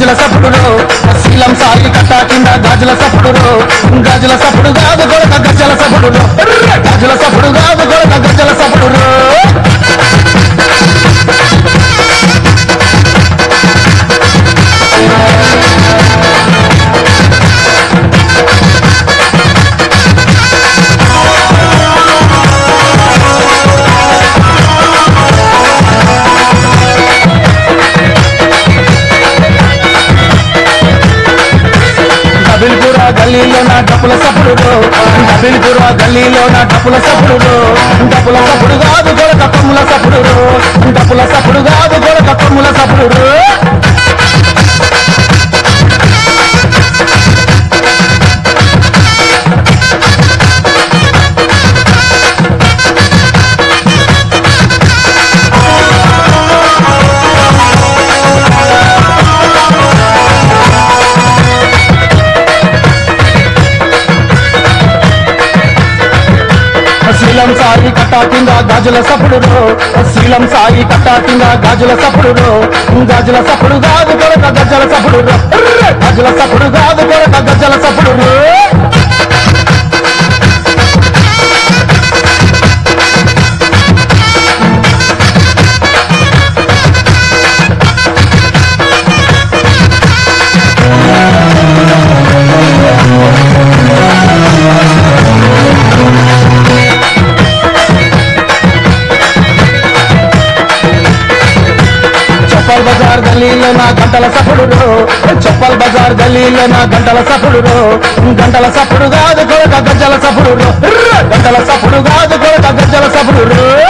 గాజుల సప్పుడు శీలం సాయి కట్టా కింద గాజుల సప్పుడు గాజుల సప్పుడు కాదు కొడక గజ్జల సప్పుడు గాజుల సప్పుడు కాదు కొడక గజ్జల సప్పుడు డబిల్పుర గల్లీలో నా డప్పుల సప్పుడు డబిల్పుర గల్లీలో నా డప్పుల సప్పుడు డప్పుల సప్పుడు కాదు కొడక కొమ్ముల సప్పుడు డప్పుల సప్పుడు కాదు కొడక కొమ్ముల సప్పుడు శీలం సాయి కట్టా కింద గాజుల సప్పుడు శీలం సాయి కట్టా కింద గాజుల సప్పుడు గాజుల సప్పుడు కాదు కొడక గజ్జల సప్పుడు గాజుల సప్పుడు కాదు కొడక గజ్జల సప్పుడు చప్పల్ బజార్ గల్లీలో నా గంటల సప్పుడు చప్పల్ బజార్ గల్లీలో నా గంటల సప్పుడు గంటల సప్పుడు కాదు కొడక గజ్జల సప్పుడు గంటల సప్పుడు కాదు కొడక గజ్జల సప్పుడు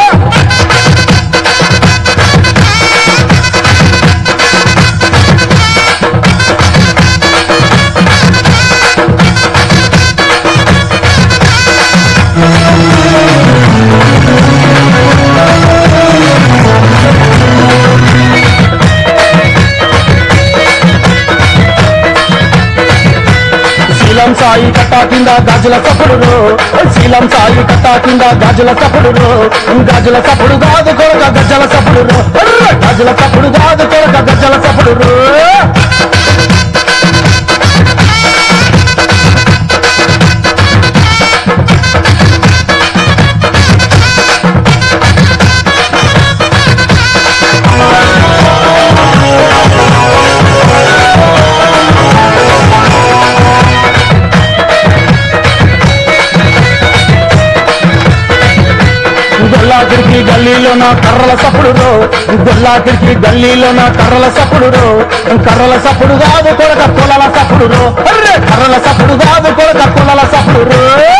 శీలం సాయి కట్టా కింద గాజుల సప్పుడు శీలం సాయి కట్టా కింద గాజుల సప్పుడు గాజుల సప్పుడు కాదు కొడక గజ్జల సప్పుడు గాజుల సప్పుడు కాదు కొడక గజ్జల సప్పుడు గొల్లాకిరికి గల్లీలో నా కర్రల సప్పుడు గొల్లాకిరికి గల్లీలో నా కర్రల సప్పుడు కర్రల సప్పుడు కాదు కొడక కొలల సప్పుడు కర్రల సప్పుడు కాదు కొడక కొలల సప్పుడు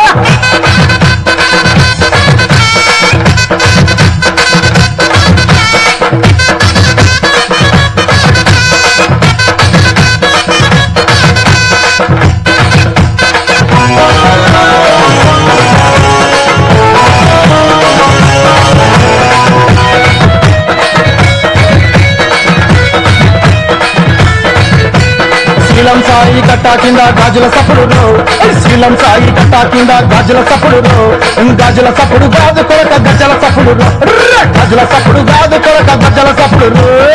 శీలం సాయి కట్టా కింద గాజుల సప్పుడు శీలం సాయి కట్టా కింద గాజుల సప్పుడు గాజుల సప్పుడు కాదు కొరక గజ్జల సప్పుడు గాజుల సప్పుడు కాదు కొరక గజ్జల సప్పుడు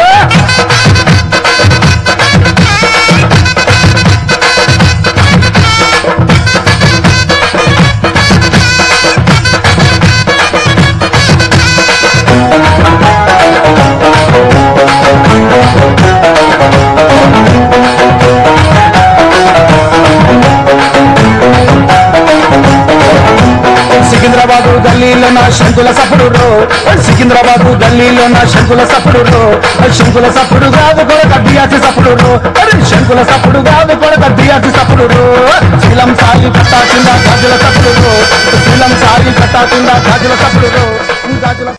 సికింద్రాబాదు గల్లీలో నా శంకుల సప్పుడు సికింద్రాబాదు గల్లీలో నా శంకుల సప్పుడు శంకుల సప్పుడు కాదు కొరక బియాచి సప్పుడు శంకుల సప్పుడు కాదు కొరక బియాచి సప్పుడు శీలం సాయి కట్టా కింద గాజుల సప్పుడు శీలం సాయి కట్టా కింద గాజుల సప్పుడు గాజుల